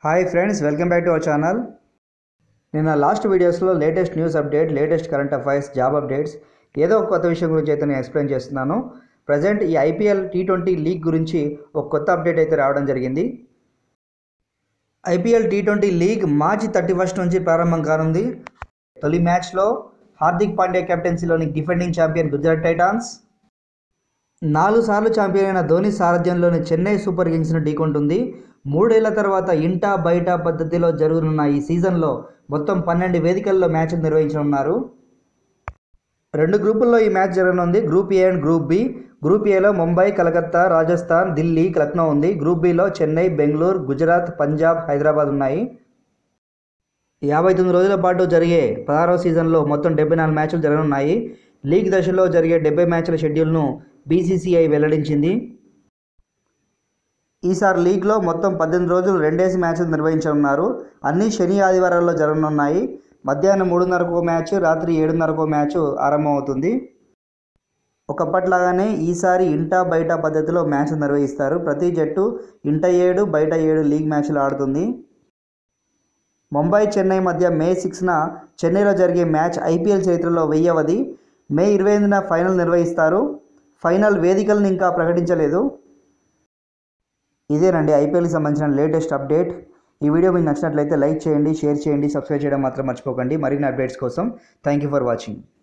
hi friends welcome back to our channel నిన్న last వీడియోస్లో latest news update latest current affairs job updates ఏదో ఒక కొత్త విషయం గురించి అయితే నేను ఎక్స్ప్లెయిన్ చేస్తున్నాను ప్రజెంట్ ఈ ఐపీఎల్ టీ ట్వంటీ లీగ్ గురించి ఒక కొత్త అప్డేట్ అయితే రావడం జరిగింది IPL T twenty league March thirty first నుంచి ప్రారంభం కానుంది తొలి మ్యాచ్లో హార్దిక్ పాండ్యా కెప్టెన్సీలోని డిఫెండింగ్ ఛాంపియన్ గుజరాత్ టైటాన్స్ నాలుగు సార్లు ఛాంపియన్ అయిన ధోని సారథ్యంలోని చెన్నై సూపర్ కింగ్స్ను ఢీకొంటుంది మూడేళ్ల తర్వాత ఇంటా బయట పద్ధతిలో జరగనున్న ఈ సీజన్లో మొత్తం పన్నెండు వేదికల్లో మ్యాచ్లు నిర్వహించనున్నారు రెండు గ్రూపుల్లో ఈ మ్యాచ్ జరగనుంది group A and group B group ఏలో ముంబై కలకత్తా రాజస్థాన్ ఢిల్లీ లక్నో ఉంది గ్రూప్ బిలో చెన్నై బెంగళూరు గుజరాత్ పంజాబ్ హైదరాబాద్ ఉన్నాయి యాభై తొమ్మిది రోజుల పాటు జరిగే పదహారవ సీజన్లో మొత్తం డెబ్బై నాలుగు మ్యాచ్లు జరగనున్నాయి లీగ్ దశలో జరిగే డెబ్బై మ్యాచ్ల షెడ్యూల్ను బీసీసీఐ వెల్లడించింది ఈసారి లీగ్లో మొత్తం పద్దెనిమిది రోజులు రెండేసి మ్యాచ్లు నిర్వహించనున్నారు అన్ని శని ఆదివారాల్లో జరగనున్నాయి మధ్యాహ్నం మూడున్నరకు మ్యాచ్ రాత్రి ఏడున్నరకు మ్యాచ్ ఆరంభమవుతుంది ఒకప్పట్లాగానే ఈసారి ఇంటా బయట పద్ధతిలో మ్యాచ్ నిర్వహిస్తారు ప్రతి జట్టు ఇంట ఏడు బయట ఏడు లీగ్ మ్యాచ్లు ఆడుతుంది ముంబై చెన్నై మధ్య మే సిక్స్న చెన్నైలో జరిగే మ్యాచ్ ఐపీఎల్ చరిత్రలో వెయ్యవది మే ఇరవై ఎనిమిదిన ఫైనల్ నిర్వహిస్తారు ఫైనల్ వేదికలను ఇంకా ప్రకటించలేదు ఇదేనండి ఐపీఎల్కి సంబంధించిన లేటెస్ట్ అప్డేట్ ఈ వీడియో మీకు నచ్చినట్లయితే లైక్ చేయండి షేర్ చేయండి సబ్స్క్రైబ్ చేయడం మాత్రం మర్చిపోకండి మరిన్ని అప్డేట్స్ కోసం థ్యాంక్ యూ ఫర్ వాచింగ్